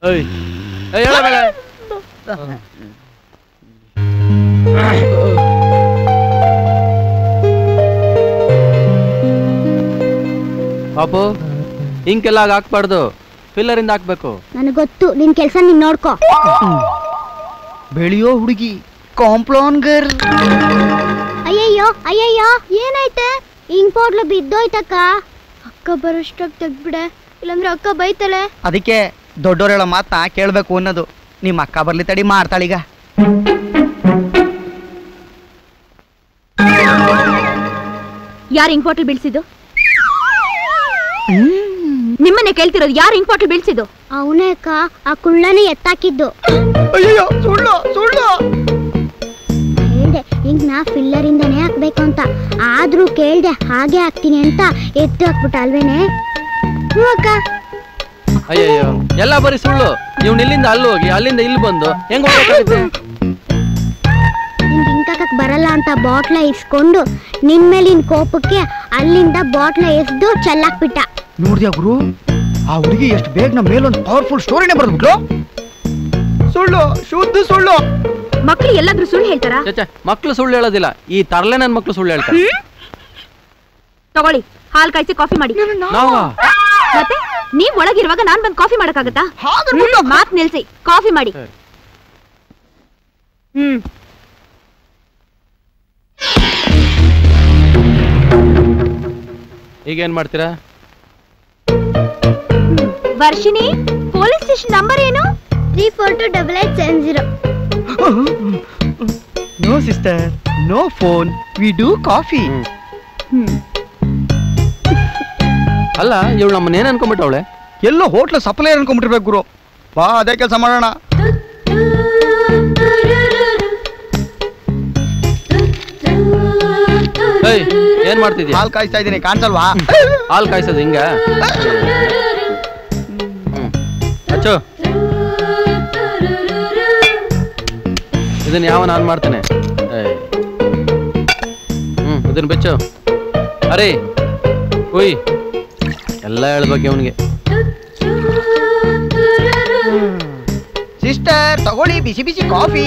ಏಯ್ ಏಯ್, ಹೇಳ ಮೇಲೆ ಪಾಪು ಇಂಕೆಲ್ಲ ಹಾಕ್ಬಾರ್ದು ಫಿಲ್ಲರ್ ಇಂದ ಹಾಕ್ಬೇಕು ನನಗೆ ಗೊತ್ತು ನಿನ್ ಕೆಲ್ಸ ನೀನ್ ನೋಡ್ಕೋ ಬೆಳೆಯೋ ಹುಡುಗಿ ಕಾಂಪ್ಲೋನ್ ಗರ್ ಅಯ್ಯಯ್ಯೋ ಅಯ್ಯಯ್ಯೋ ಏನಾಯ್ತೆ ಹಿಂಗ್ ಪೋಡ್ಲು ಬಿದ್ದೋಯ್ತಕ್ಕ ಅಕ್ಕ ಬರೋಷ್ಟಾಗ್ ತೆಗ್ಬಿಡೆ ಇಲ್ಲಾಂದ್ರೆ ಅಕ್ಕ ಬೈತಲೆ ಅದಕ್ಕೆ ದೊಡ್ಡೋರ್ ಹೇಳೋ ಮಾತನ್ನ ಕೇಳ್ಬೇಕು ಅನ್ನೋದು ನಿಮ್ಮ ಅಕ್ಕ ಬರ್ಲಿ ತಡಿ ಮಾಡ್ತಾಳೀಗ ಯಾರು ಇಂಕ್ ಬಾಟಲ್ ಬೀಳ್ಸಿದ್ದು ನಿಮ್ಮನ್ನೇ ಕೇಳ್ತಿರೋದು ಯಾರು ಇಂಕ್ ಬಾಟಲ್ ಬೀಳ್ಸಿದ್ದು ಅವನೇ ಅಕ್ಕ ಆ ಕುಳ್ಳನೇ ಎತ್ತಾಕಿದ್ದು ಅಯ್ಯೋ ಸುಳ್ಳು ಸುಳ್ಳು ಹೇಳ್ದೆ ಹಿಂಗ್ ನಾ ಫಿಲ್ಲರ್ ಇಂದಾನೇ ಹಾಕ್ಬೇಕು ಅಂತ ಆದ್ರೂ ಕೇಳ್ದೆ ಹಾಗೆ ಹಾಕ್ತೀನಿ ಅಂತ ಎತ್ತು ಹಾಕ್ಬಿಟ್ಟ ಅಲ್ವೇನೆ ಹ್ಞೂ ಅಕ್ಕ ಅಯ್ಯಯ್ಯೋ ಎಲ್ಲ ಬರೀ ಸುಳ್ಳು ಇವ್ನು ಇಲ್ಲಿಂದ ಅಲ್ಲಿ ಹೋಗಿ ಅಲ್ಲಿಂದ ಇಲ್ಲಿ ಬಂದು ಹೆಂಗ್ ಹೋಗ್ಬೇಕಾಗುತ್ತೆ ನಿಂಗೆ ಹಿಂಗಾಕಕ್ ಬರಲ್ಲ ಅಂತ ಬಾಟ್ಲ ಇಸ್ಕೊಂಡು ನಿನ್ ಮೇಲಿನ ಕೋಪಕ್ಕೆ ಅಲ್ಲಿಂದ ಬಾಟ್ಲ ಎಸ್ದು ಚೆಲ್ಲಾಕ್ಬಿಟ್ಟ ನೋಡ್ದ್ಯಾ ಗುರು ಆ ಹುಡುಗಿ ಎಷ್ಟು ಬೇಗ ನಮ್ಮ ಮೇಲೊಂದು ಪವರ್ಫುಲ್ ಸ್ಟೋರಿನೇ ಬರ್ದ್ಬಿಟ್ಲು ಸುಳ್ಳು ಶುದ್ಧ ಸುಳ್ಳು ಮಕ್ಳು ಎಲ್ಲಾದ್ರೂ ಸುಳ್ಳು ಹೇಳ್ತಾರಾ ಚಚ್ಚ ಮಕ್ಳು ಸುಳ್ಳು ಹೇಳೋದಿಲ್ಲ ಈ ತರ್ಲೆ ನನ್ ಮಕ್ಳು ಸುಳ್ಳು ಹೇಳ್ತಾರೆ ತಗೊಳ್ಳಿ ಹಾಲ್ ಕಾಯಿಸಿ ಕಾಫಿ ಮಾಡಿ ನಾವಾ ಮತ್ತೆ ನೀವ್ ಒಳಗಿರುವಾಗ ನಾನ್ ಬಂದ್ ಕಾಫಿ ಮಾಡಕ್ಕಾಗತ್ತಾ ಹಾಗನ್ಬಿಟ್ಟು ಹ್ಮ್, ಮಾತ್ ನಿಲ್ಸಿ ಕಾಫಿ ಮಾಡಿ ಸರಿ. ಹ್ಮ್ ಈಗ ಏನ್ ಮಾಡ್ತೀರಾ ವರ್ಷಿಣಿ ಪೊಲೀಸ್ ಸ್ಟೇಷನ್ ನಂಬರ್ ಏನು three four two double eight seven zero no sister no phone we do coffee ಹ್ಮ್. ಅಲ್ಲ ಇವಳು ನಮ್ಮನ್ನ ಏನ್ ಅನ್ಕೊಂಡ್ಬಿಟ್ಟವಳೆ ಎಲ್ಲೋ ಹೋಟ್ಲ್ ಸಪ್ಲೈ ಅನ್ಕೊಂಡ್ಬಿಟ್ಟಿರ್ಬೇಕು ಗುರು ಬಾ ಅದೇ ಕೆಲಸ ಮಾಡೋಣ ಏಯ್ ಏನ್ ಮಾಡ್ತಿದ್ಯಾ ಹಾಲ್ ಕಾಯಿಸ್ತಾ ಇದ್ದೀನಿ ಕಾಣಿಸಲ್ವಾ ಹಾಲು ಕಾಯಿಸೋದು ಹಿಂಗ ಹ್ಮ್. ಅಚ್ಚು ಇದನ್ನ ಯಾವ ನಾನು ಮಾಡ್ತೇನೆ ಏಯ್. ಹ್ಮ್ ಇದನ್ನ ಬೆಚ್ಚು ಅರೇ ಉಯ್ ಎಲ್ಲ ಹೇಳ್ಬೇಕು ಇವನಿಗೆ ಸಿಸ್ಟರ್ ತಗೊಳ್ಳಿ ಬಿಸಿ ಬಿಸಿ ಕಾಫಿ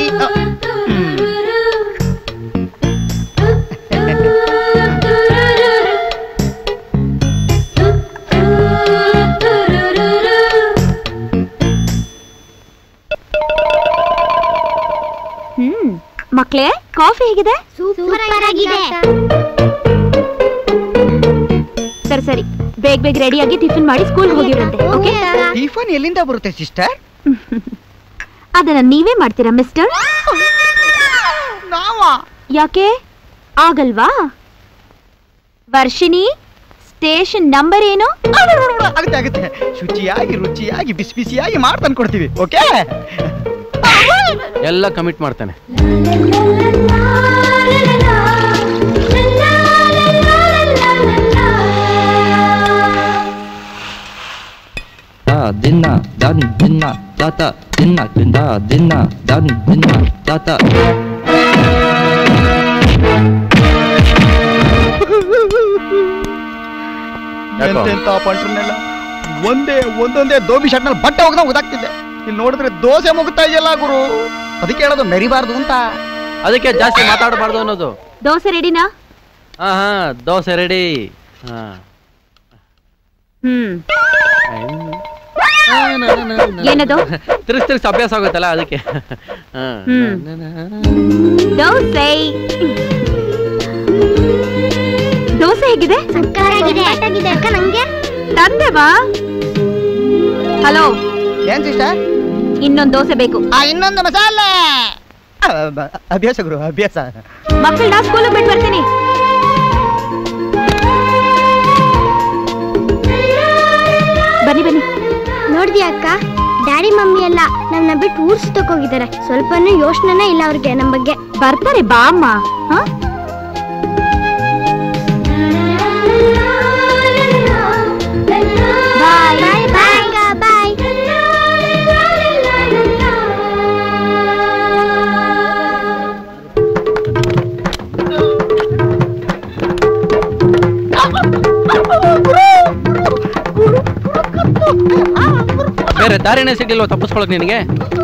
ಹ್ಮ್ ಮಕ್ಳೇ ಕಾಫಿ ಹೇಗಿದೆ ಸೂಪರ್ ಆಗಿದೆ ಸರಿ ಸರಿ ಬೇಗ ಬೇಗ ರೆಡಿಯಾಗಿ ಟಿಫಿನ್ ಮಾಡಿ ಸ್ಕೂಲ್ ಹೋಗಿರಂತೆ ಓಕೆ ಟಿಫನ್ ಎಲ್ಲಿಂದ ಬರುತ್ತೆ ಸಿಸ್ಟರ್ ಅದನ್ನ ನೀವೇ ಮಾಡ್ತೀರಾ ಮಿಸ್ಟರ್ ನಾವಾ ಯಾಕೆ ಆಗಲ್ವಾ ವರ್ಷಿಣಿ ಸ್ಟೇಷನ್ ನಂಬರ್ ಏನು ಆಗುತ್ತೆ ಆಗುತ್ತೆ ಶುಚಿಯಾಗಿ ರುಚಿಯಾಗಿ ಬಿಸಿ ಬಿಸಿಯಾಗಿ ಮಾಡ್ತಾನೆ ಕೊಡ್ತೀವಿ ಓಕೆ ಎಲ್ಲ ಕಮಿಟ್ ಮಾಡ್ತಾನೆ da dinna dan dinna data dinna dinda dinna dan dinna data ಯಾಕೋ? ಎಂತೆಂತ ಪಂಟ್ರನ್ನೆಲ್ಲ ಒಂದೇ ಒಂದೊಂದೇ ದೋಬಿ ಶರ್ಟ್ನಲ್ಲಿ ಬಟ್ಟೆ ಹೋಗ್ದ ಓದಾಗ್ತಿದ್ದೆ ಇಲ್ಲಿ ನೋಡಿದ್ರೆ ದೋಸೆ ಮುಗುತ್ತಾ ಇದೆಯಲ್ಲ ಗುರು ಅದಕ್ಕೆ ಹೇಳೋದು ಮೆರಿಬಾರ್ದು ಅಂತ ಅದಕ್ಕೆ ಜಾಸ್ತಿ ಮಾತಾಡಬಾರ್ದು ಅನ್ನೋದು ದೋಸೆ ರೆಡಿನಾ ಹಾ ಹಾ ದೋಸೆ ರೆಡಿ ಹಾ ಹ್ಮ್ ಏನದು ತಿರ್ಸ್ ತಿರ್ಸ್ ಅಭ್ಯಾಸ ಆಗುತ್ತಲ್ಲ ಅದಕ್ಕೆ ಹಾ. ಹ್ಮ್. ದೋಸೆ ದೋಸೆ ಹೇಗಿದೆ ಸಕ್ಕತ್ತಾಗಿದೆ ಅಕ್ಕ ನಂಗೆ ತಂದೆ ಬಾ ಹಲೋ ಏನ್ ಸಿಸ್ಟರ್ ಇನ್ನೊಂದ್ ದೋಸೆ ಬೇಕು ಆ ಇನ್ನೊಂದು ಮಸಾಲೆ ಆ, ಬ- ಅಭ್ಯಾಸ ಗುರು ಅಭ್ಯಾಸ ಮಕ್ಕಳನ್ನ ಸ್ಕೂಲ್ ಬಿಟ್ಟು ಬರ್ತೀನಿ ಬನ್ನಿ ಬನ್ನಿ ನೋಡ್ದಿ ಅಕ್ಕ ಡ್ಯಾಡಿ ಮಮ್ಮಿ ಎಲ್ಲ ನನ್ನ ಬಿಟ್ಟು ಊರ್ ಸುತ್ತಕ್ ಹೋಗಿದ್ದಾರೆ ಸ್ವಲ್ಪನೂ ಯೋಚನೆನೇ ಇಲ್ಲ ಅವ್ರಿಗೆ ನಮ್ಮ ಬಗ್ಗೆ ಬರ್ತಾರೆ ಬಾ ಅಮ್ಮ ಹ? ಬಾಯ್ ಬಾಯ್ ಬಾಯ್ ಬೇರೆ ದಾರಿನೇ ಸಿಗ್ಲಿಲ್ವ ತಪ್ಪಿಸ್ಕೊಳಕ್ ನಿನಗೆ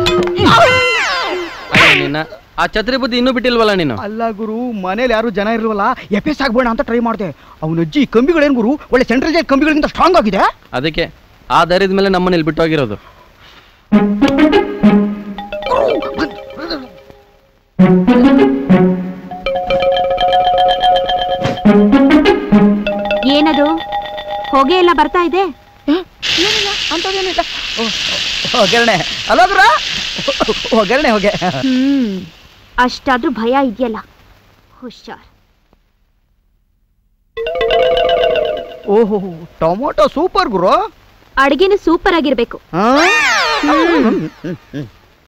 ಅಯ್ಯೋ ನಿನ್ನ ಆ ಛತ್ರಿ ಬುದ್ಧಿ ಇನ್ನೂ ಬಿಟ್ಟಿಲ್ವಲ್ಲ ನೀನು ಅಲ್ಲ ಗುರು ಮನೇಲಿ ಯಾರು ಜನ ಇರಲ್ವಲ್ಲ ಎಫ್ ಎಸ್ ಆಗ್ಬೇಡ ಅಂತ ಟ್ರೈ ಮಾಡಿದೆ ಅವನ ಅಜ್ಜಿ ಈ ಕಂಬಿಗಳೇನು ಗುರು ಒಳ್ಳೆ ಸೆಂಟ್ರಲ್ ಜೈಲ್ ಕಂಬಿಗಳಿಗಿಂತ ಸ್ಟ್ರಾಂಗ್ ಆಗಿದೆ ಅದಕ್ಕೆ ಆ ದಾರಿದ ಮೇಲೆ ನಮ್ಮನ್ನ ಇಲ್ಲಿ ಬಿಟ್ಟು ಹೋಗಿರೋದು ಏನದು ಹೊಗೆ ಎಲ್ಲ ಬರ್ತಾ ಇದೆ ಅಂತದೇನಿಲ್ಲ ಒಗ್ಗರಣೆ ಅಲ್ಲ ಗುರ ಒಗ್ಗರಣೆ ಹೋಗೆ ಹ್ಮ್ ಅಷ್ಟಾದ್ರೂ ಭಯ ಇದೆಯಲ್ಲ ಹುಷಾರ್ ಓಹೋ ಟೊಮೊಟೊ ಸೂಪರ್ ಗುರು ಅಡ್ಗೆನು ಸೂಪರ್ ಆಗಿರ್ಬೇಕು ಹಾ? ಹ್ಮ್, ಹ್ಮ್, ಹ್ಮ್.